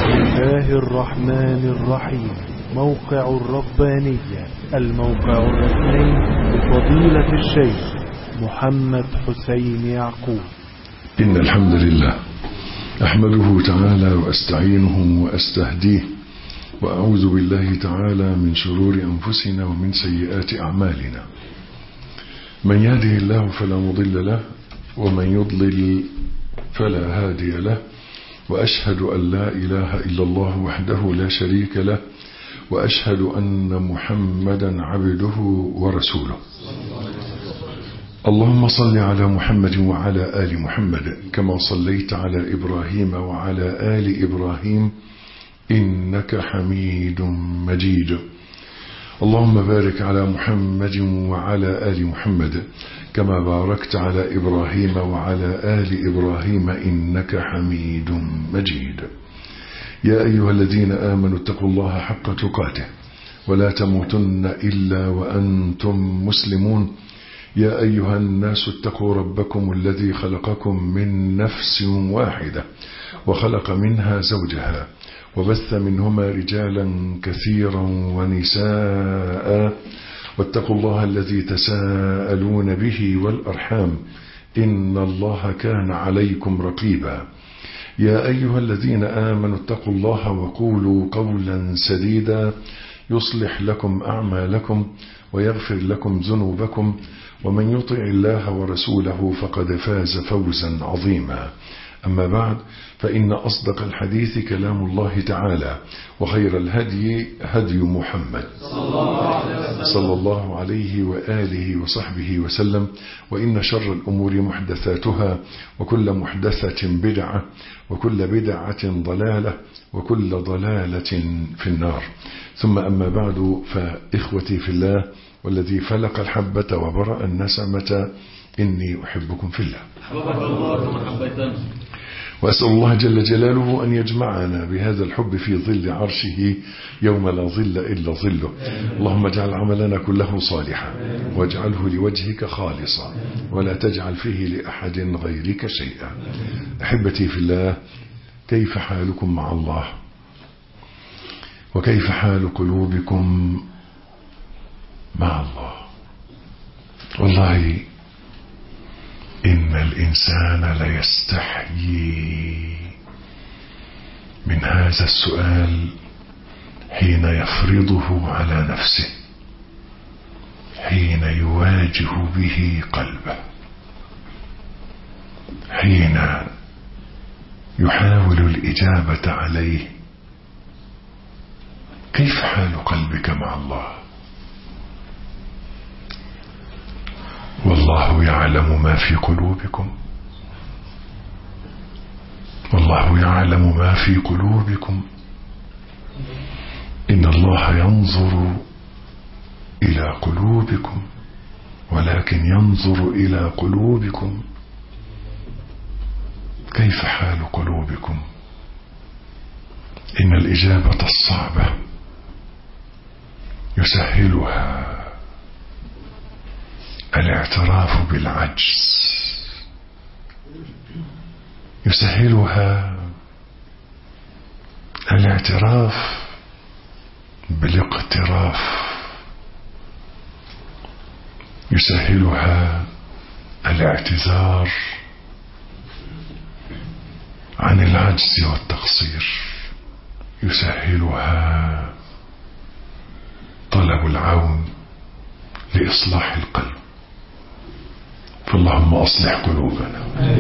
الله الرحمن الرحيم موقع الربانية الموقع الرسمي لفضيلة الشيخ محمد حسين يعقوب إن الحمد لله أحمده تعالى وأستعينه وأستهديه وأعوذ بالله تعالى من شرور أنفسنا ومن سيئات أعمالنا من يهده الله فلا مضل له ومن يضلل فلا هادي له وأشهد أن لا إله إلا الله وحده لا شريك له وأشهد أن محمدا عبده ورسوله اللهم صل على محمد وعلى آل محمد كما صليت على إبراهيم وعلى آل إبراهيم إنك حميد مجيد اللهم بارك على محمد وعلى آل محمد كما باركت على إبراهيم وعلى آل إبراهيم إنك حميد مجيد يا أيها الذين آمنوا اتقوا الله حق تقاته ولا تموتن إلا وأنتم مسلمون يا أيها الناس اتقوا ربكم الذي خلقكم من نفس واحدة وخلق منها زوجها وبث منهما رجالا كثيرا ونساء واتقوا الله الذي تساءلون به والأرحام إن الله كان عليكم رقيبا يا أيها الذين آمنوا اتقوا الله وقولوا قولا سديدا يصلح لكم أعمالكم ويغفر لكم ذنوبكم ومن يطع الله ورسوله فقد فاز فوزا عظيما أما بعد فإن أصدق الحديث كلام الله تعالى وخير الهدي هدي محمد صلى الله عليه وآله وصحبه وسلم وإن شر الأمور محدثاتها وكل محدثة بدعة وكل بدعة ضلالة وكل ضلالة في النار ثم أما بعد فإخوتي في الله والذي فلق الحبة وبرأ النسمة إني أحبكم في الله وأسأل الله جل جلاله أن يجمعنا بهذا الحب في ظل عرشه يوم لا ظل إلا ظله اللهم اجعل عملنا كله صالحا واجعله لوجهك خالصا ولا تجعل فيه لأحد غيرك شيئا أحبتي في الله كيف حالكم مع الله وكيف حال قلوبكم مع الله والله إن الإنسان ليستحيي من هذا السؤال حين يفرضه على نفسه حين يواجه به قلبه حين يحاول الإجابة عليه كيف حال قلبك مع الله والله يعلم ما في قلوبكم والله يعلم ما في قلوبكم إن الله ينظر إلى قلوبكم ولكن ينظر إلى قلوبكم كيف حال قلوبكم إن الإجابة الصعبة يسهلها الاعتراف بالعجز يسهلها الاعتراف بالاقتراف يسهلها الاعتذار عن العجز والتقصير يسهلها طلب العون لإصلاح القلب فاللهم أصلح قلوبنا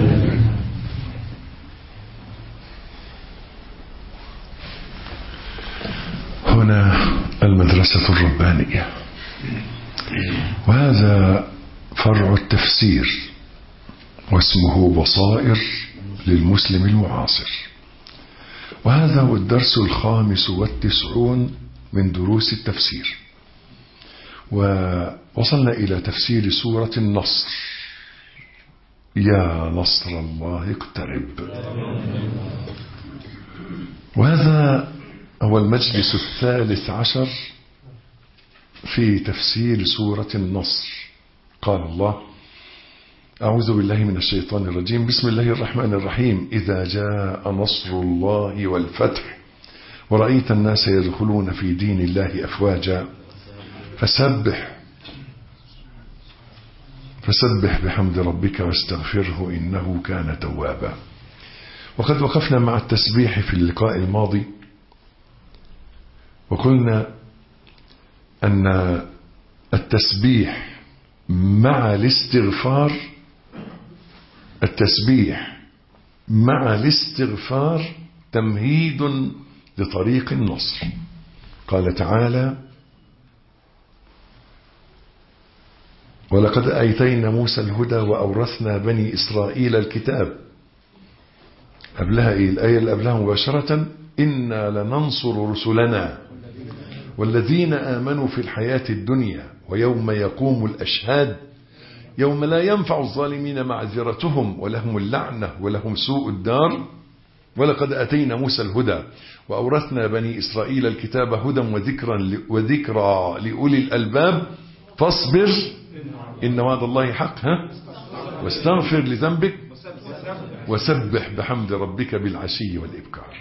هنا المدرسة الربانية وهذا فرع التفسير واسمه بصائر للمسلم المعاصر وهذا هو الدرس الخامس والتسعون من دروس التفسير ووصلنا إلى تفسير سورة النصر يا نصر الله اقترب وهذا هو المجلس الثالث عشر في تفسير سورة النصر قال الله أعوذ بالله من الشيطان الرجيم بسم الله الرحمن الرحيم إذا جاء نصر الله والفتح ورأيت الناس يدخلون في دين الله أفواجا فسبح فسبح بحمد ربك واستغفره إنه كان توابا وقد وقفنا مع التسبيح في اللقاء الماضي وقلنا أن التسبيح مع الاستغفار التسبيح مع الاستغفار تمهيد لطريق النصر قال تعالى ولقد آتينا موسى الهدى وأورثنا بني إسرائيل الكتاب قبلها إيه الآية اللي قبلها مباشرة إنا لننصر رسلنا والذين آمنوا في الحياة الدنيا ويوم يقوم الأشهاد يوم لا ينفع الظالمين معذرتهم ولهم اللعنة ولهم سوء الدار ولقد أتينا موسى الهدى وأورثنا بني إسرائيل الكتاب هدى وذكرا وذكرى لأولي الألباب فاصبر إن وعد الله حق ها واستغفر لذنبك وسبح بحمد ربك بالعشي والإبكار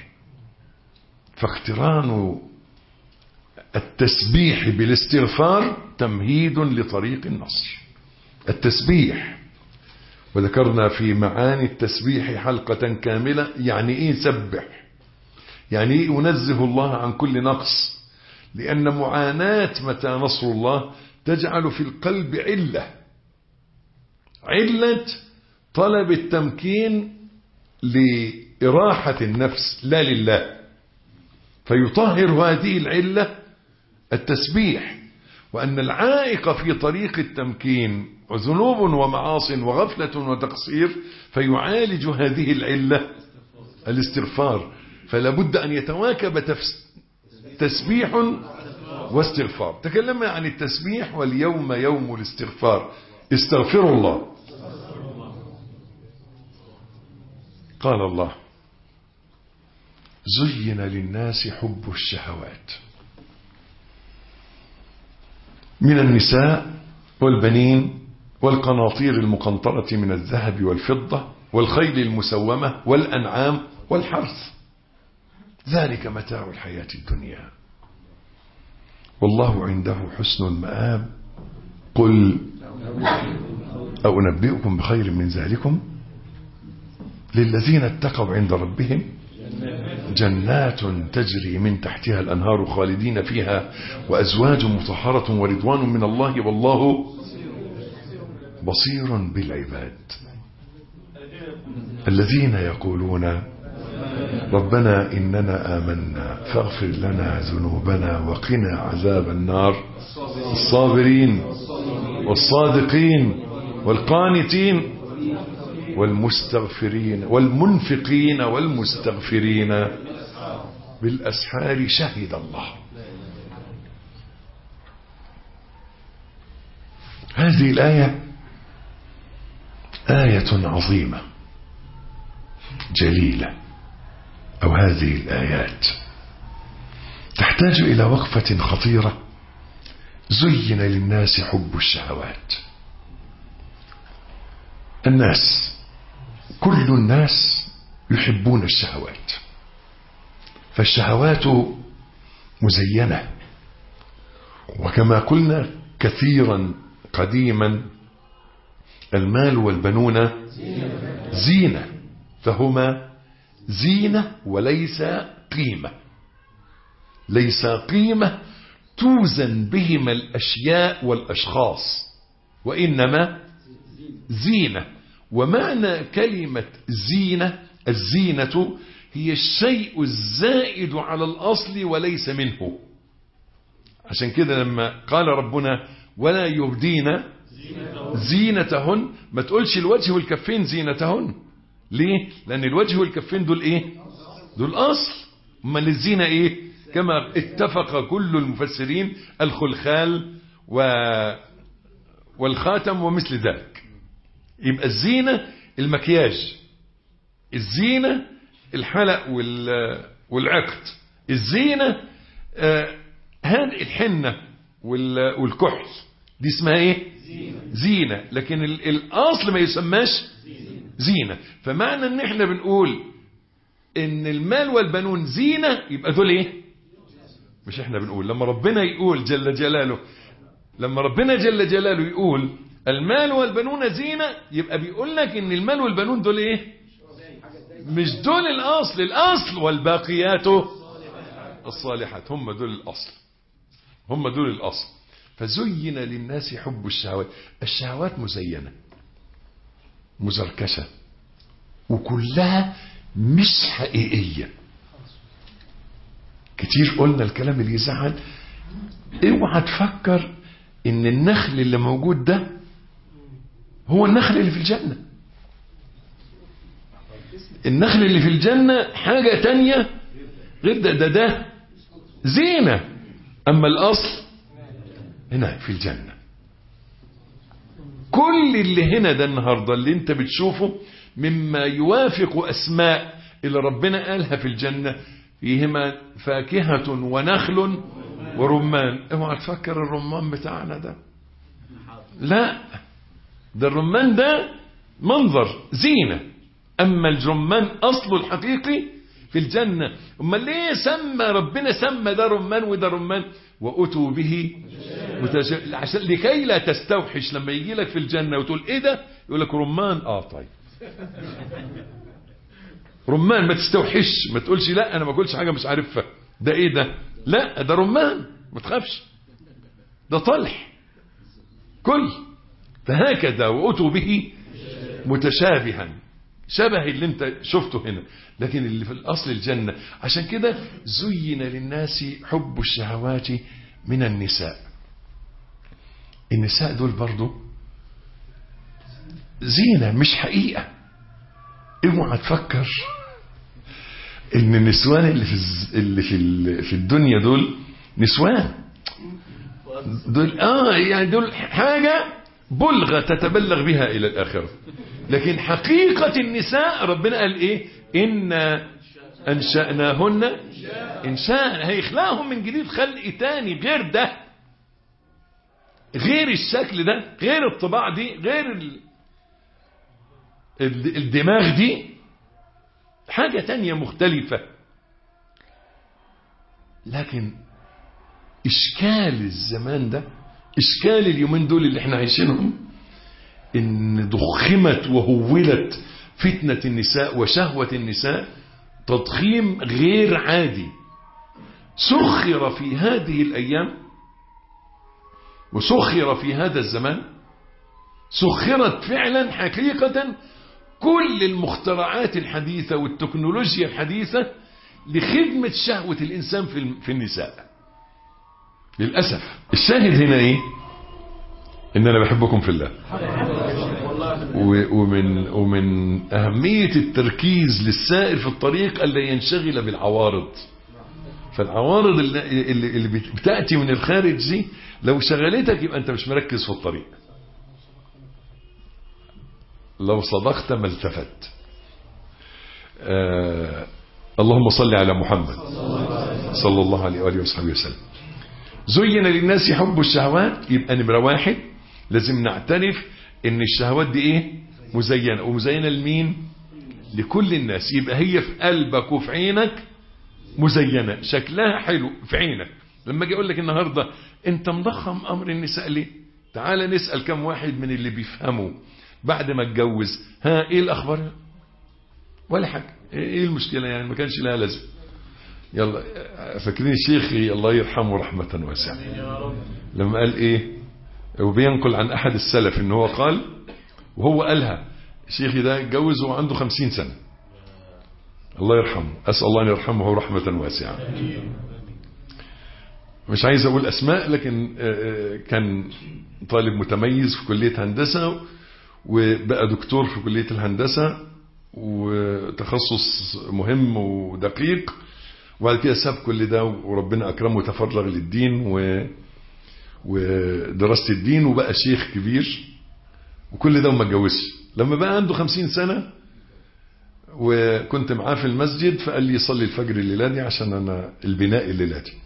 فاقتران التسبيح بالاستغفار تمهيد لطريق النصر التسبيح وذكرنا في معاني التسبيح حلقة كاملة يعني ايه سبح يعني ايه انزه الله عن كل نقص لان معاناة متى نصر الله تجعل في القلب علة علة طلب التمكين لإراحة النفس لا لله فيطهر هذه العلة التسبيح وأن العائق في طريق التمكين ذنوب ومعاص وغفلة وتقصير فيعالج هذه العلة الاستغفار فلا بد أن يتواكب تسبيح واستغفار تكلمنا عن التسبيح واليوم يوم الاستغفار استغفروا الله قال الله زين للناس حب الشهوات من النساء والبنين والقناطير المقنطرة من الذهب والفضة والخيل المسومة والأنعام والحرث ذلك متاع الحياة الدنيا والله عنده حسن المآب قل أو أنبئكم بخير من ذلكم للذين اتقوا عند ربهم جنات تجري من تحتها الأنهار خالدين فيها وأزواج مطهرة ورضوان من الله والله بصير بالعباد الذين يقولون ربنا إننا آمنا فاغفر لنا ذنوبنا وقنا عذاب النار الصابرين والصادقين والقانتين والمستغفرين والمنفقين والمستغفرين بالأسحار شهد الله هذه الآية آية عظيمة جليلة أو هذه الآيات تحتاج إلى وقفة خطيرة زين للناس حب الشهوات الناس كل الناس يحبون الشهوات فالشهوات مزينة وكما قلنا كثيرا قديما المال والبنون زينة فهما زينة وليس قيمة ليس قيمة توزن بهما الأشياء والأشخاص وإنما زينة ومعنى كلمة زينة الزينة هي الشيء الزائد على الأصل وليس منه عشان كده لما قال ربنا ولا يبدين زينتهن ما تقولش الوجه والكفين زينتهن ليه لأن الوجه والكفين دول ايه دول أصل امال الزينة ايه كما اتفق كل المفسرين الخلخال و والخاتم ومثل ذلك يبقى الزينة المكياج الزينة الحلق والعقد الزينة آه هذه الحنة والكحل دي اسمها ايه زينة لكن الاصل ما يسماش زينة فمعنى ان احنا بنقول ان المال والبنون زينة يبقى دول ايه مش احنا بنقول لما ربنا يقول جل جلاله لما ربنا جل جلاله يقول المال والبنون زينة يبقى بيقول لك ان المال والبنون دول ايه مش دول الاصل الاصل والباقيات الصالحات هم دول الاصل هم دول الاصل فزين للناس حب الشهوات الشهوات مزينة مزركشة وكلها مش حقيقية كتير قلنا الكلام اللي يزعل اوعى تفكر ان النخل اللي موجود ده هو النخل اللي في الجنة النخل اللي في الجنة حاجة تانية غير ده ده, ده زينة اما الاصل هنا في الجنة كل اللي هنا ده النهاردة اللي انت بتشوفه مما يوافق اسماء اللي ربنا قالها في الجنة فيهما فاكهة ونخل ورمان اوعى تفكر الرمان بتاعنا ده لا ده الرمان ده منظر زينة اما الرمان اصله الحقيقي في الجنة اما ليه سمى ربنا سمى ده رمان وده رمان واتوا به متج... عشان لكي لا تستوحش لما يجي لك في الجنة وتقول ايه ده يقول لك رمان اه طيب رمان ما تستوحش ما تقولش لا انا ما اكلش حاجه مش عارفها ده ايه ده لا ده رمان ما تخافش ده طلح كل فهكذا واتوا به متشابها شبه اللي انت شفته هنا لكن اللي في الاصل الجنه عشان كده زين للناس حب الشهوات من النساء النساء دول برضو زينه مش حقيقه اوعى تفكر ان النسوان اللي في اللي في في الدنيا دول نسوان دول اه يعني دول حاجه بلغه تتبلغ بها الى الاخره لكن حقيقه النساء ربنا قال ايه ان انشاناهن انشاء هيخلقهم من جديد خلق تاني غير ده غير الشكل ده غير الطباع دي غير ال... الدماغ دي حاجة تانية مختلفة لكن إشكال الزمان ده إشكال اليومين دول اللي احنا عايشينهم إن ضخمت وهولت فتنة النساء وشهوة النساء تضخيم غير عادي سخر في هذه الأيام وسخر في هذا الزمان سخرت فعلا حقيقة كل المخترعات الحديثة والتكنولوجيا الحديثة لخدمة شهوة الإنسان في في النساء للأسف الشاهد هنا إيه إن أنا بحبكم في الله ومن, ومن أهمية التركيز للسائر في الطريق ألا ينشغل بالعوارض فالعوارض اللي, اللي بتأتي من الخارج دي لو شغلتك يبقى أنت مش مركز في الطريق لو صدقت ما التفت آه اللهم صل على محمد صلى الله عليه وآله وصحبه وسلم زين للناس حب الشهوات يبقى نمرة واحد لازم نعترف ان الشهوات دي ايه مزينة ومزينة لمين لكل الناس يبقى هي في قلبك وفي عينك مزينة شكلها حلو في عينك لما اجي اقول لك النهاردة انت مضخم امر النساء ليه تعال نسأل كم واحد من اللي بيفهموا بعد ما اتجوز ها ايه الاخبار ولا حاجة ايه المشكلة يعني ما كانش لها لازم يلا فاكرين الشيخ الله يرحمه رحمة واسعة لما قال ايه وبينقل عن احد السلف ان هو قال وهو قالها شيخي ده اتجوز وهو عنده خمسين سنة الله يرحمه اسأل الله ان يرحمه رحمة واسعة مش عايز اقول اسماء لكن كان طالب متميز في كلية هندسة وبقى دكتور في كلية الهندسة وتخصص مهم ودقيق وبعد كده ساب كل ده وربنا أكرمه وتفرغ للدين و... ودراسة الدين وبقى شيخ كبير وكل ده وما اتجوزش لما بقى عنده خمسين سنة وكنت معاه في المسجد فقال لي صلي الفجر الليلة دي عشان أنا البناء الليلة دي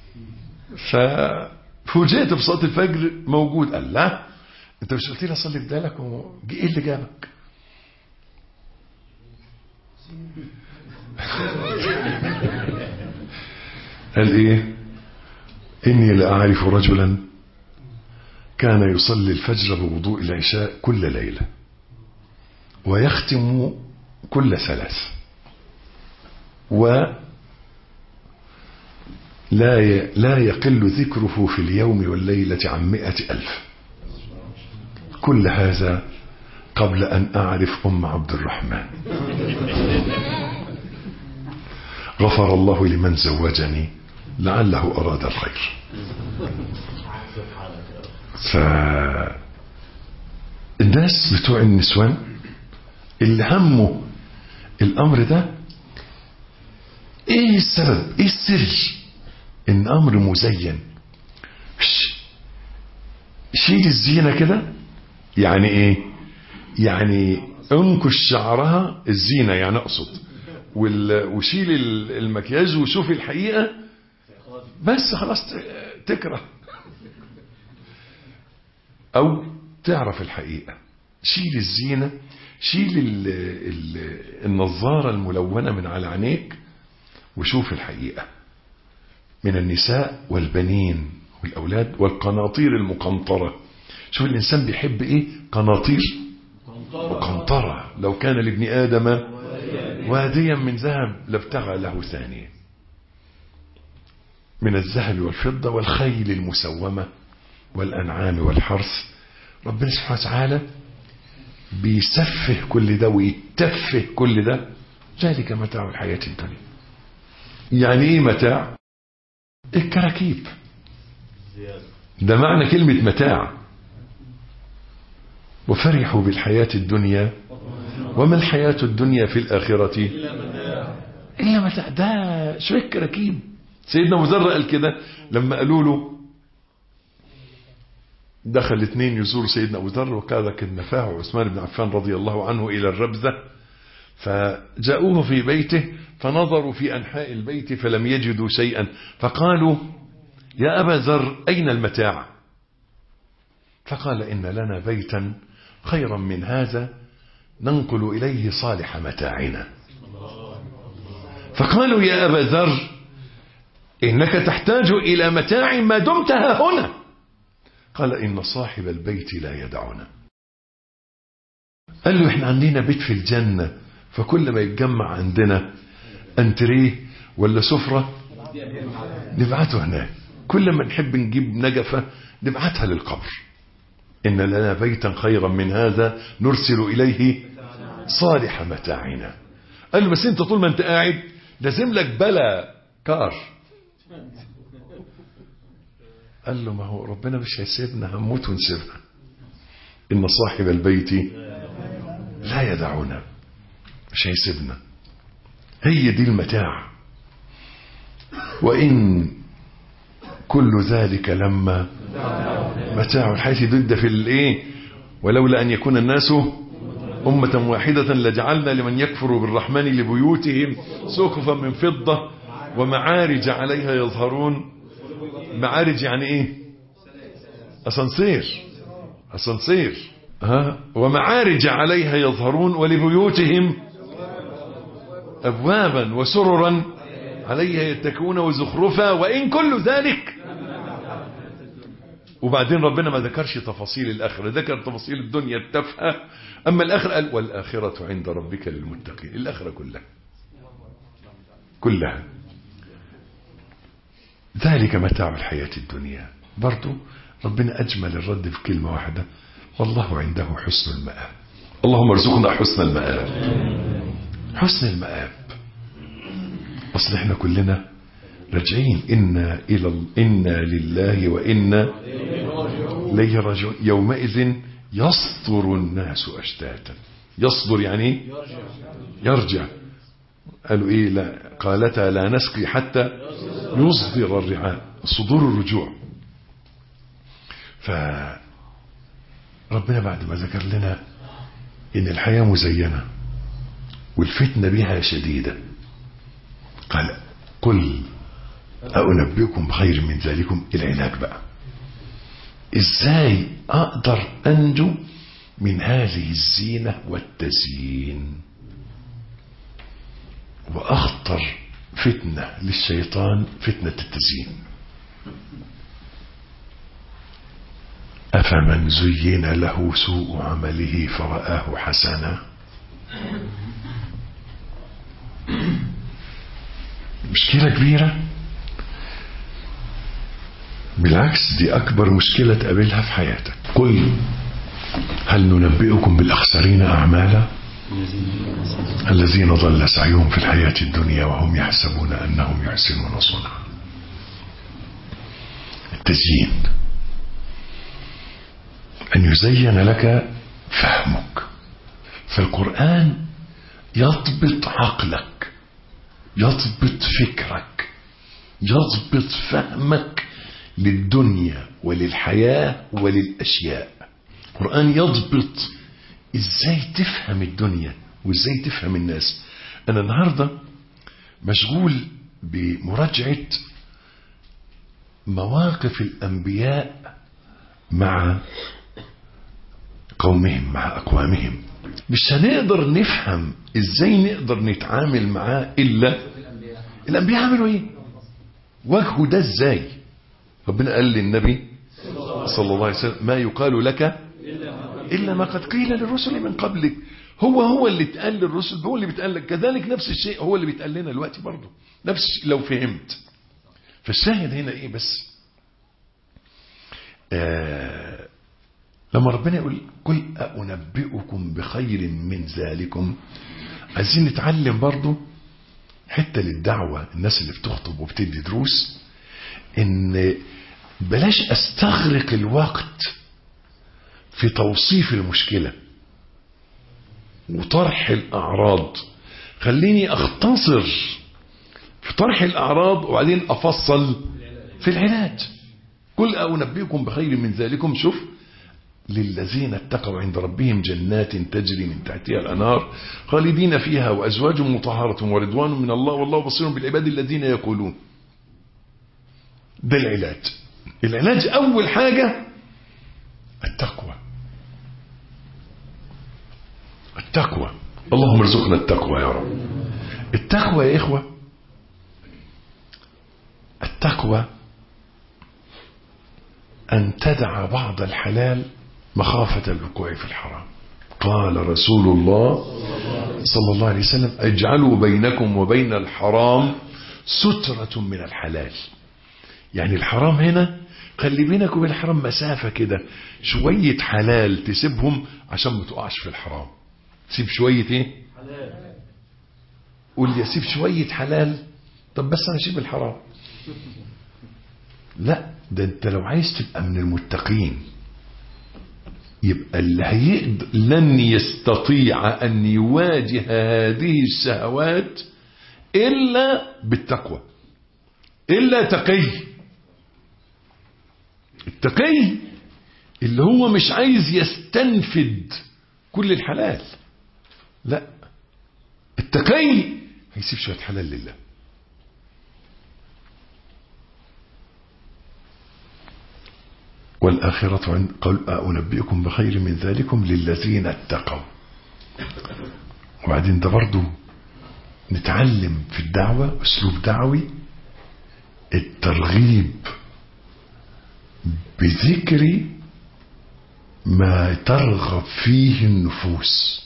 ففوجئت بصلاة الفجر موجود قال لا انت مش قلت لي اصلي بدالك وايه اللي جابك قال ايه اني لاعرف رجلا كان يصلي الفجر بوضوء العشاء كل ليله ويختم كل ثلاث و لا ي- لا يقل ذكره في اليوم والليلة عن مئة ألف كل هذا قبل أن أعرف أم عبد الرحمن غفر الله لمن زوجني لعله أراد الخير ف الناس بتوع النسوان اللي همه الأمر ده ايه السبب ايه السر ان امر مزين ش- شيل الزينة كده يعني ايه يعني انكش شعرها الزينة يعني اقصد وال- وشيل ال- المكياج وشوف الحقيقة بس خلاص ت- تكره او تعرف الحقيقة شيل الزينة شيل ال ال النظارة الملونة من على عينيك وشوف الحقيقة من النساء والبنين والأولاد والقناطير المقنطرة شوف الإنسان بيحب إيه قناطير مقنطرة لو كان لابن آدم واديا من ذهب لابتغى له ثانية من الذهب والفضة والخيل المسومة والأنعام والحرث ربنا سبحانه وتعالى بيسفه كل ده ويتفه كل ده ذلك متاع الحياة الدنيا يعني ايه متاع الكراكيب ده معنى كلمة متاع وفرحوا بالحياة الدنيا وما الحياة الدنيا في الآخرة إلا متاع ده شوية كراكيب سيدنا مزرع قال كده لما قالوا له دخل اثنين يزور سيدنا أبو ذر وكان النفاع وعثمان بن عفان رضي الله عنه إلى الربذة فجاءوه في بيته فنظروا في أنحاء البيت فلم يجدوا شيئا فقالوا يا أبا ذر أين المتاع فقال إن لنا بيتا خيرا من هذا ننقل إليه صالح متاعنا فقالوا يا أبا ذر إنك تحتاج إلى متاع ما دمت ها هنا قال إن صاحب البيت لا يدعنا قال له إحنا عندنا بيت في الجنة فكل ما يتجمع عندنا أنتريه ولا سفرة نبعته هناك كل ما نحب نجيب نجفة نبعتها للقبر إن لنا بيتا خيرا من هذا نرسل إليه صالح متاعنا قال له بس انت طول ما انت قاعد لازم لك بلا كار قال له ما هو ربنا مش هيسيبنا هنموت ونسيبها إن صاحب البيت لا يدعنا مش هيسيبنا هي دي المتاع وإن كل ذلك لما متاع الحياة ضد في الايه ولولا أن يكون الناس أمة واحدة لجعلنا لمن يكفر بالرحمن لبيوتهم سقفا من فضة ومعارج عليها يظهرون معارج يعني ايه أسانسير أسانسير ها ومعارج عليها يظهرون ولبيوتهم أبوابا وسررا عليها يتكون وزخرفا وإن كل ذلك وبعدين ربنا ما ذكرش تفاصيل الآخرة ذكر تفاصيل الدنيا التافهة أما الآخرة قال والآخرة عند ربك للمتقين الآخرة كلها كلها ذلك متاع الحياة الدنيا برضو ربنا أجمل الرد في كلمة واحدة والله عنده حسن المآب اللهم ارزقنا حسن المآب حسن المآب أصل احنا كلنا راجعين إنا, إلى إنا لله وإنا إليه راجعون يومئذ يصدر الناس أشتاتا يصدر يعني ايه؟ يرجع قالوا ايه لا قالتا لا نسقي حتى يصدر الرعاء صدور الرجوع ف ربنا بعد ما ذكر لنا ان الحياة مزينة والفتنة بها شديدة قال قل أنبئكم بخير من ذلكم العلاج بقى ازاي اقدر انجو من هذه الزينة والتزيين وأخطر فتنة للشيطان فتنة التزيين أفمن زين له سوء عمله فرآه حسنا مشكلة كبيرة بالعكس دي أكبر مشكلة تقابلها في حياتك قل هل ننبئكم بالأخسرين أعمالا الذين ضل سعيهم في الحياة الدنيا وهم يحسبون أنهم يحسنون صنعا التزيين أن يزين لك فهمك فالقرآن يضبط عقلك يضبط فكرك يضبط فهمك للدنيا وللحياة وللأشياء القرآن يضبط ازاي تفهم الدنيا وازاي تفهم الناس انا النهاردة مشغول بمراجعة مواقف الانبياء مع قومهم مع اقوامهم مش هنقدر نفهم ازاي نقدر نتعامل معاه الا الانبياء عملوا ايه واجهوا ده ازاي ربنا قال للنبي صلى الله عليه وسلم ما يقال لك إلا ما قد قيل للرسل من قبلك هو هو اللي اتقال للرسل هو اللي بيتقال لك كذلك نفس الشيء هو اللي بيتقال لنا دلوقتي برضه نفس الشيء لو فهمت فالشاهد هنا ايه بس آه لما ربنا يقول قل أنبئكم بخير من ذلكم عايزين نتعلم برضه حتة للدعوة الناس اللي بتخطب وبتدي دروس ان بلاش استغرق الوقت في توصيف المشكلة وطرح الأعراض خليني أختصر في طرح الأعراض وبعدين أفصل في العلاج قل أنبئكم بخير من ذلكم شوف للذين اتقوا عند ربهم جنات تجري من تحتها الأنهار خالدين فيها وأزواج مطهرة ورضوان من الله والله بصير بالعباد الذين يقولون ده العلاج العلاج أول حاجة التقوى التقوى اللهم ارزقنا التقوى يا رب التقوى يا إخوة التقوى أن تدع بعض الحلال مخافة الوقوع في الحرام قال رسول الله صلى الله عليه وسلم اجعلوا بينكم وبين الحرام سترة من الحلال يعني الحرام هنا خلي بينك وبين الحرام مسافة كده شوية حلال تسيبهم عشان ما تقعش في الحرام تسيب شوية ايه قول لي اسيب شوية حلال طب بس انا اسيب الحرام لا ده انت لو عايز تبقى من المتقين يبقى اللي هيقدر لن يستطيع ان يواجه هذه الشهوات الا بالتقوى الا تقي التقي اللي هو مش عايز يستنفد كل الحلال لا التقي هيسيب شويه حلال لله والآخرة عند قل أنبئكم بخير من ذلكم للذين اتقوا وبعدين ده برضو نتعلم في الدعوة أسلوب دعوي الترغيب بذكر ما ترغب فيه النفوس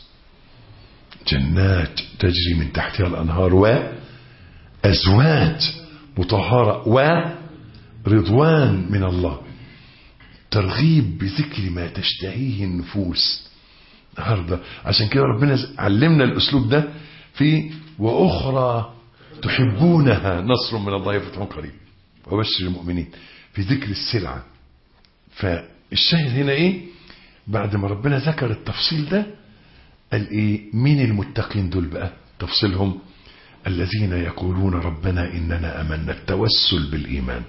جنات تجري من تحتها الأنهار وأزواج مطهرة ورضوان من الله ترغيب بذكر ما تشتهيه النفوس النهارده عشان كده ربنا علمنا الاسلوب ده في واخرى تحبونها نصر من الله فتح قريب وبشر المؤمنين في ذكر السلعه فالشاهد هنا ايه بعد ما ربنا ذكر التفصيل ده قال ايه مين المتقين دول بقى تفصيلهم الذين يقولون ربنا اننا امنا التوسل بالايمان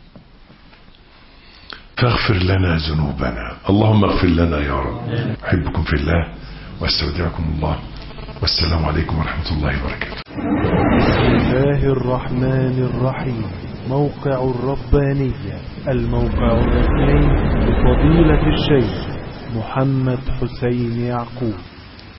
فاغفر لنا ذنوبنا اللهم اغفر لنا يا رب أحبكم في الله واستودعكم الله والسلام عليكم ورحمة الله وبركاته بسم الله الرحمن الرحيم موقع الربانية الموقع الرسمي لفضيلة الشيخ محمد حسين يعقوب